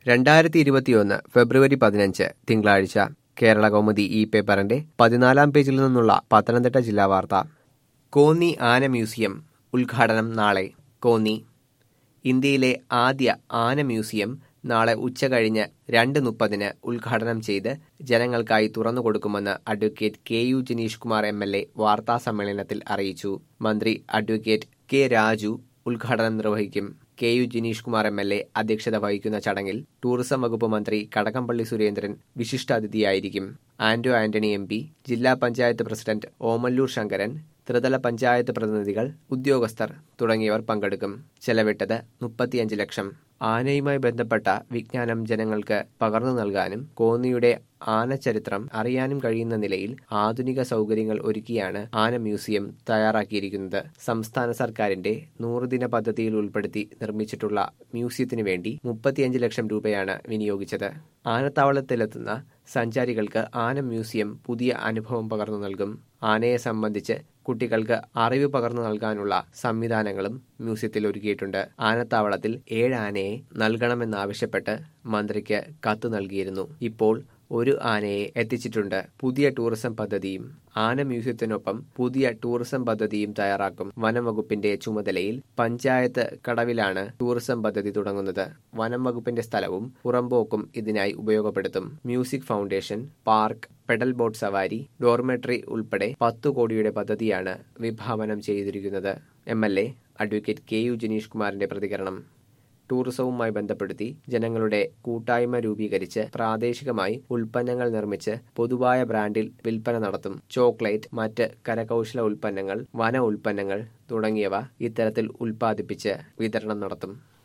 രണ്ടായിരത്തി ഇരുപത്തിയൊന്ന് ഫെബ്രുവരി പതിനഞ്ച് തിങ്കളാഴ്ച കേരള കൗമുദി ഈ പേപ്പറിന്റെ പതിനാലാം പേജിൽ നിന്നുള്ള പത്തനംതിട്ട ജില്ലാ വാർത്ത കോന്നി ആന മ്യൂസിയം ഉദ്ഘാടനം നാളെ കോന്നി ഇന്ത്യയിലെ ആദ്യ ആന മ്യൂസിയം നാളെ ഉച്ചകഴിഞ്ഞ് രണ്ട് മുപ്പതിന് ഉദ്ഘാടനം ചെയ്ത് ജനങ്ങൾക്കായി തുറന്നുകൊടുക്കുമെന്ന് advocate K U Janeesh Kumar M L A വാർത്താസമ്മേളനത്തിൽ അറിയിച്ചു മന്ത്രി അഡ്വക്കേറ്റ് കെ രാജു ഉദ്ഘാടനം നിർവഹിക്കും K U Janeesh Kumar M L A അധ്യക്ഷത വഹിക്കുന്ന ചടങ്ങിൽ ടൂറിസം വകുപ്പ് മന്ത്രി കടകംപള്ളി സുരേന്ദ്രൻ വിശിഷ്ടാതിഥിയായിരിക്കും ആന്റോ ആന്റണി എം പി ജില്ലാ പഞ്ചായത്ത് പ്രസിഡന്റ് ഓമല്ലൂർ ശങ്കരൻ ത്രിതല പഞ്ചായത്ത് പ്രതിനിധികൾ ഉദ്യോഗസ്ഥർ തുടങ്ങിയവർ പങ്കെടുക്കും ചെലവിട്ടത് മുപ്പത്തിയഞ്ച് ലക്ഷം ആനയുമായി ബന്ധപ്പെട്ട വിജ്ഞാനം ജനങ്ങൾക്ക് പകർന്നു നൽകാനും കോന്നിയുടെ ആനചരിത്രം അറിയാനും കഴിയുന്ന നിലയിൽ ആധുനിക സൗകര്യങ്ങൾ ഒരുക്കിയാണ് ആന മ്യൂസിയം തയ്യാറാക്കിയിരിക്കുന്നത് സംസ്ഥാന സർക്കാരിന്റെ നൂറുദിന പദ്ധതിയിൽ ഉൾപ്പെടുത്തി നിർമ്മിച്ചിട്ടുള്ള മ്യൂസിയത്തിനു വേണ്ടി മുപ്പത്തിയഞ്ച് ലക്ഷം രൂപയാണ് വിനിയോഗിച്ചത് ആനത്താവളത്തിലെത്തുന്ന സഞ്ചാരികൾക്ക് ആന മ്യൂസിയം പുതിയ അനുഭവം പകർന്നു നൽകും ആനയെ സംബന്ധിച്ച് കുട്ടികൾക്ക് അറിവ് പകർന്നു നൽകാനുള്ള സംവിധാനങ്ങളും മ്യൂസിയത്തിൽ ഒരുക്കിയിട്ടുണ്ട് ആനത്താവളത്തിൽ ഏഴ് ആനയെ നൽകണമെന്നാവശ്യപ്പെട്ട് മന്ത്രിക്ക് കത്ത് നൽകിയിരുന്നു ഇപ്പോൾ ഒരു ആനയെ എത്തിച്ചിട്ടുണ്ട് പുതിയ ടൂറിസം പദ്ധതിയും ആന മ്യൂസിയത്തിനൊപ്പം പുതിയ ടൂറിസം പദ്ധതിയും തയ്യാറാക്കും വനം വകുപ്പിന്റെ ചുമതലയിൽ പഞ്ചായത്ത് കടവിലാണ് ടൂറിസം പദ്ധതി തുടങ്ങുന്നത് വനം വകുപ്പിന്റെ സ്ഥലവും പുറമ്പോക്കും ഇതിനായി ഉപയോഗപ്പെടുത്തും music foundation park pedal boat സവാരി ഡോർമെട്രി ഉൾപ്പെടെ പത്തു കോടിയുടെ പദ്ധതിയാണ് വിഭാവനം ചെയ്തിരിക്കുന്നത് M L A advocate K U Janeesh കുമാറിന്റെ പ്രതികരണം ടൂറിസവുമായി ബന്ധപ്പെടുത്തി ജനങ്ങളുടെ കൂട്ടായ്മ രൂപീകരിച്ച് പ്രാദേശികമായി ഉൽപ്പന്നങ്ങൾ നിർമ്മിച്ച് പൊതുവായ ബ്രാൻഡിൽ വിൽപ്പന നടത്തും ചോക്ലേറ്റ് മറ്റ് കരകൗശല ഉൽപ്പന്നങ്ങൾ വന ഉൽപ്പന്നങ്ങൾ തുടങ്ങിയവ ഇത്തരത്തിൽ ഉൽപ്പാദിപ്പിച്ച് വിതരണം നടത്തും